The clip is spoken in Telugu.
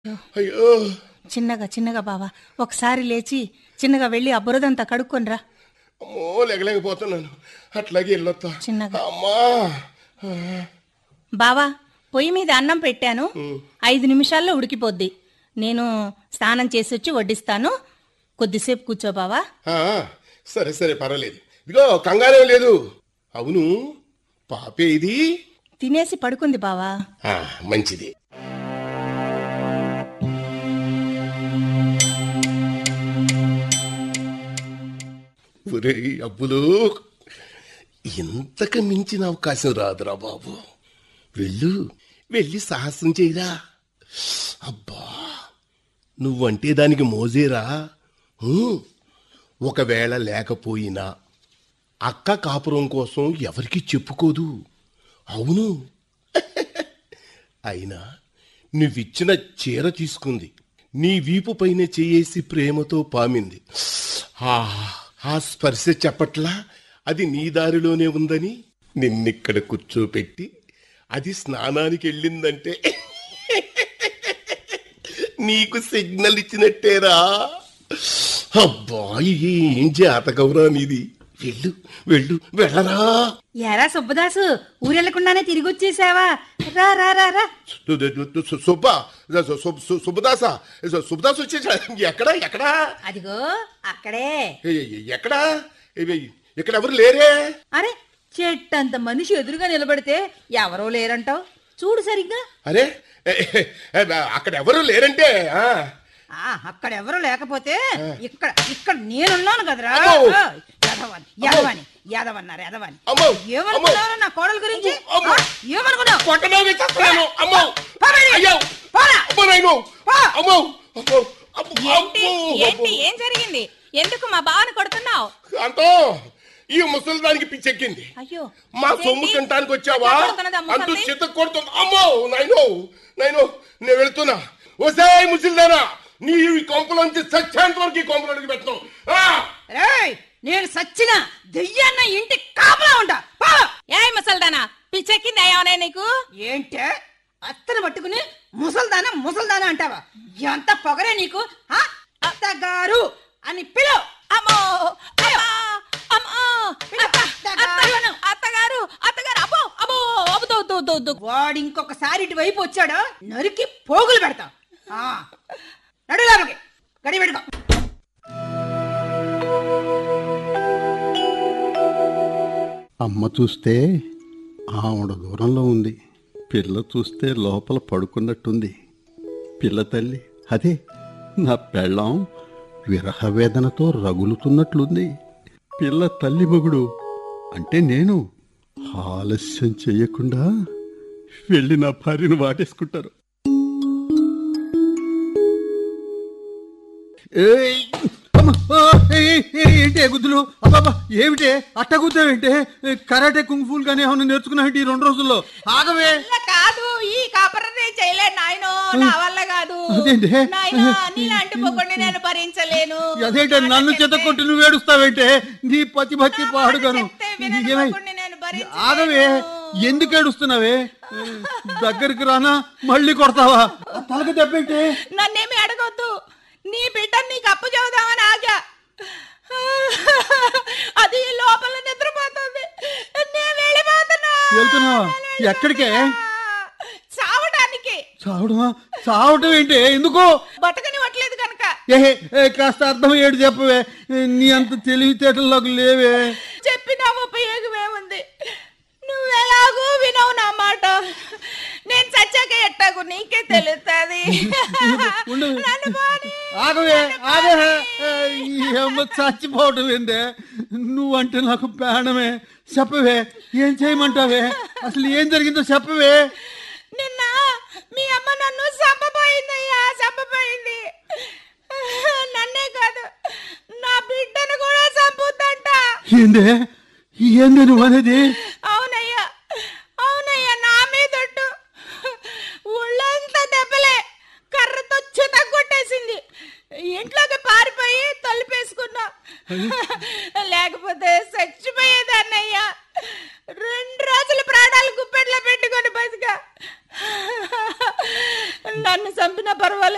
అయ్యో చిన్నగా చిన్నగా బావా ఒకసారి లేచి చిన్నగా వెళ్ళి ఆ బురదంతా కడుక్కొనిరా అమ్మో లేగలేకపోతున్నాను అట్లాగే వెళ్ళొత్తా చిన్నగా. అమ్మా బావా పొయ్యి మీద అన్నం పెట్టాను ఐదు నిమిషాల్లో ఉడికిపోద్ది నేను స్నానం చేసి వచ్చి వడ్డిస్తాను కొద్దిసేపు కూర్చో బావా ఆ, సరే సరే పర్వాలేదు ఇదిగో కంగారేం లేదు అవును పాపే ఇది తినేసి పడుకుంది బావా ఆ, మంచిది ఒరేయ్ అబ్బులు ఇంతకు మించిన అవకాశం రాదురా బాబు వెళ్ళు వెళ్ళి సాహసం చేయరా అబ్బా నువ్వంటే దానికి మోజేరా హూ, ఒకవేళ లేకపోయినా అక్క కాపురం కోసం ఎవరికి చెప్పుకోదు అవును అయినా నువ్విచ్చిన చీర తీసుకుంది నీ వీపు పైన చేయేసి ప్రేమతో పామింది ఆ ఆ స్పర్శ చెప్పట్లా అది నీ దారిలోనే ఉందని నిన్నిక్కడ కూర్చోపెట్టి అది స్నానానికి వెళ్ళిందంటే నీకు సిగ్నల్ ఇచ్చినట్టేరా అబ్బా ఏం జాతకవురా నీది వెళ్ళు వెళ్ళు వెళ్ళరా ఎరా సుబ్బదాసు ఊరెళ్లకుండానే తిరిగి వచ్చేసావా రా రా రా రా సుబ్బ సుబ్బదాస సుబ్బదాస్ వచ్చేసా ఎక్కడ ఎక్కడ అదిగో అక్కడే ఎక్కడ ఇక్కడ ఎవరు లేరే అరే చెట్టంత మనిషి ఎదురుగా నిలబడితే ఎవరో లేరంటావు చూడు సరిగ్గా అరే ఏ, ఏ, అక్కడ ఎవరు లేరంటే ఆ, ఆ అక్కడ ఎవరు లేకపోతే ఇక్కడ ఇక్కడ నేనున్నాను కదరా అమ్మో! ఆ, యదవని యదవని యదవన్నారు యదవని అమ్మో! ఏమనుకున్నావు నా కోడల గురించి అమ్మో! ఆ, ఏమనుకున్నావు కొట్టడానికి చస్తున్నాను. అమ్మో పోరా! అయ్యో పోరా! అమ్మో నాయనో పో! అమ్మో అమ్మో అమ్మో, ఏంటి అమ్మో, ఏంటి అమ్మో. ఏం జరిగింది ఎందుకు మా బావని కొడుతున్నావు అంతో ఈ ముసలి దానికి పిచ్చెక్కింది అయ్యో మా అదేంటి? సొమ్ము తినటానికి వచ్చావా ఎట్లా కొడుతున్నదా ముసల్ది? అంటూ చిత్త కొడుతుంది అమ్మో నాయనో నాయనో నేను వెళ్తున్నా ఓసే ముసలిదానా నీ ఈ కొంపలోంచి సత్యాంత వరకు ఈ కొంపలోకి పెట్టను ఆ! రేయ్ నేను సచ్చిన దెయ్యాన్న ఇంటి కాపలా ఉంటా పో! ఏ ముసల్దానా పిచ్చెక్కింది ఏమనే నీకు ఏంటే అత్తను పట్టుకుని ముసల్దానా ముసల్దానా అంటావా ఎంత పొగరే నీకు ఆ? అత్తగారు అని పిలు అమ్మో అమ్మా, అమ్మా, పిలు, అత్త, అత్తగారు అను. అత్త, అత్తగారు అత్తగారు అమ్మో అమ్మో అబ్బో వద్దు, వద్దు, వద్దు. వాడు ఇంకొకసారి ఇటువైపు వచ్చాడో నరికి పోగులు పెడతాం ఆ. నడు లోపలికి గడి పెట్టుకో అమ్మ చూస్తే ఆవిడ దూరంలో ఉంది పిల్ల చూస్తే లోపల పడుకున్నట్టుంది పిల్ల తల్లి అదే నా పెళ్ళాం విరహ వేదనతో రగులుతున్నట్లుంది పిల్ల తల్లి మగుడు అంటే నేను ఆలస్యం చెయ్యకుండా వెళ్ళి నా భార్యను వాటేసుకుంటారు ఏయ్! అమ్మ! ఆ! ఏయ్! ఏయ్! ఏంటే గుద్దులు అబ్బాబా ఏమిటే అట్ట గుద్దావేంటే కరాటే కుంఫూల్ కానీ ఏమన్నా నేర్చుకున్నావు ఈ రెండు రోజుల్లో ఆగవే వల్ల కాదు ఈ కాపరనే చేయలే నాయనో నా వల్ల కాదు అదేంటి? నాయనా నీలాంటి మొగుడిని నేను భరించలేను అదేంటే నన్ను చేత కొట్టి నువ్వు ఏడుస్తావేంటే నీ పతి భక్తి పాడుగాను చెప్తే వినని ఏమై మొగుడిని నేను భరించలేను. ఆగవే ఎందుకు ఏడుస్తున్నావే దగ్గరికి రానా మళ్ళీ కొడతావా తలకి దెబ్బేంటే నన్నేమి అడగొద్దు నీ బిడ్డ నీకు అప్పు చెబుదామని ఆగా అది లోపల నిద్రపోతుంది నేను వెళ్ళిపోతున్నా వెళ్తున్నావా ఎక్కడికే చావడానికి చావడమా చావటం ఏంటి ఎందుకో బతకనివ్వట్లేదు కనుక ఏహే ఏ, కాస్త అర్థం ఏడు చెప్పవే నీ అంత తెలివితేటల్లోకి లేవే చెప్పినా ఉపయోగమేముంది నువ్వెలాగూ వినవు నా మాట నేను చచ్చాక ఎట్టాగు నీకే తెలుస్తుంది ఉండు. నన్ను పోనీ. ఆగవే ఆగే ఈ అమ్మ చచ్చిపోవటం ఏందే నువ్వంటే నాకు ప్రాణమే చెప్పవే ఏం చేయమంటావే అసలు ఏం జరిగిందో చెప్పవే నిన్న మీ అమ్మ నన్ను చంపబోయిందయ్యా చంపబోయింది నన్నే కాదు నా బిడ్డను కూడా చంపుద్దంట ఏందే ఏందే నువ్వు అనేది అవునయ్యా అవునయ్యా నా మీదొట్టు ఒళ్ళంతా దెబ్బలే కర్రతో చిత కొట్టేసింది ఇంట్లోకి పారిపోయి తలుపేసుకున్నా లేకపోతే చచ్చిపోయే